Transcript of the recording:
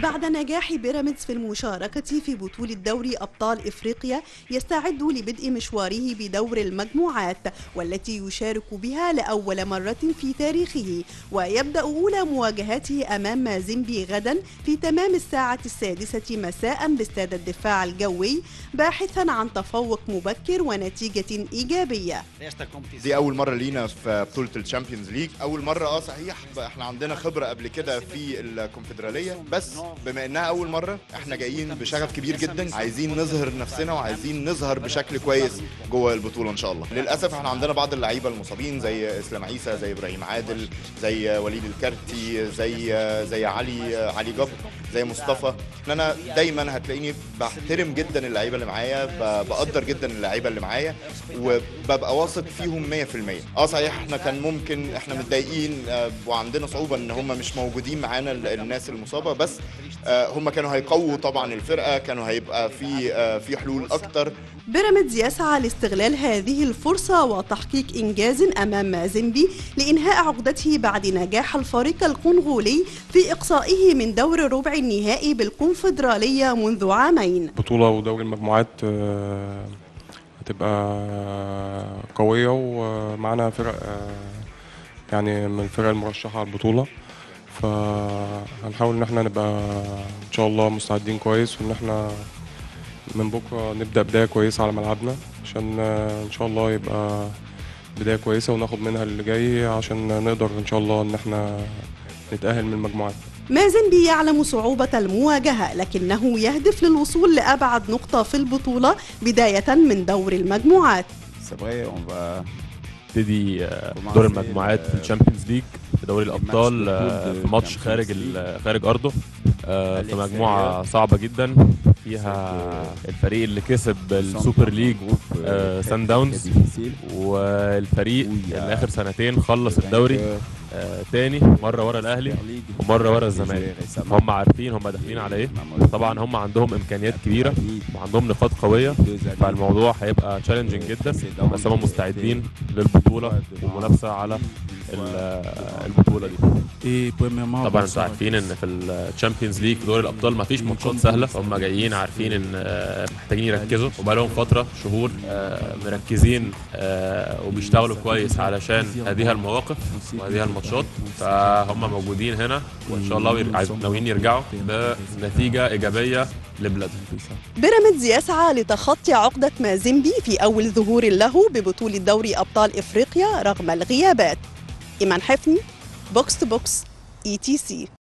بعد نجاح بيراميدز في المشاركة في بطولة دوري أبطال إفريقيا يستعد لبدء مشواره بدور المجموعات والتي يشارك بها لأول مرة في تاريخه ويبدأ أولى مواجهاته أمام مازيمبي غدا في تمام الساعة السادسة مساء باستاد الدفاع الجوي باحثا عن تفوق مبكر ونتيجة إيجابية دي اول مره لينا في بطوله الشامبيونز ليج اول مره اه صحيح احنا عندنا خبره قبل كده في الكونفدراليه بس بما انها اول مره احنا جايين بشغف كبير جدا عايزين نظهر نفسنا وعايزين نظهر بشكل كويس جوه البطوله ان شاء الله للاسف احنا عندنا بعض اللعيبه المصابين زي اسلام عيسى زي ابراهيم عادل زي وليد الكارتي زي زي علي علي جبر زي مصطفى ان انا دايما هتلاقيني بحترم جدا اللعيبه اللي معايا ب- بقدر جدا اللعيبه اللي معايا وببقى واثق فيهم 100% اه صحيح احنا كان ممكن احنا متضايقين آه، وعندنا صعوبه ان هم مش موجودين معانا ال- الناس المصابه بس آه، هم كانوا هيقووا طبعا الفرقه كانوا هيبقى في آه، في حلول اكتر بيراميدز يسعى لاستغلال هذه الفرصة وتحقيق إنجاز أمام مازيمبي لإنهاء عقدته بعد نجاح الفريق الكونغولي في إقصائه من دور ربع النهائي بالكونفدرالية منذ عامين بطولة ودوري المجموعات آه، هتبقى قوية ومعانا فرق آه، يعني من الفرق المرشحة على البطولة فهنحاول ان احنا نبقى ان شاء الله مستعدين كويس وان احنا من بكرة نبدأ بداية كويسة على ملعبنا عشان آه، ان شاء الله يبقى بداية كويسة وناخد منها اللي جاي عشان نقدر ان شاء الله ان احنا نتأهل من المجموعات مازيمبي يعلم صعوبة المواجهة لكنه يهدف للوصول لأبعد نقطة في البطولة بداية من دور المجموعات C'est vrai, on va نبتدي آه، دور المجموعات في الشامبيونز ليج في دوري الابطال آه، في ماتش خارج ال- خارج ارضه آه، في مجموعه صعبه جدا فيها الفريق اللي كسب السوبر ليج آه، سان داونز والفريق اللي اخر سنتين خلص الدوري آه، تاني مره ورا الاهلي ومره ورا الزمالك هم عارفين هم داخلين على ايه طبعا هم عندهم امكانيات كبيره وعندهم نقاط قويه فالموضوع هيبقى تشالنجينج جدا بس هم مستعدين للبطوله والمنافسه على ال- البطوله دي طبعا انتوا عارفين ان في الشامبيونز ليج في دوري الابطال ما فيش ماتشات سهله هم جايين عارفين ان آه، محتاجين يركزوا وبقى لهم فتره شهور آه، مركزين آه، وبيشتغلوا كويس علشان هذه المواقف وهذه الماتشات فهم موجودين هنا وان شاء الله ير- عايز- ناويين يرجعوا بنتيجه ايجابيه لبلادهم بيراميدز يسعى لتخطي عقدة مازيمبي في أول ظهور له ببطولة دوري أبطال إفريقيا رغم الغيابات إيمان حفني بوكس تو بوكس اي تي سي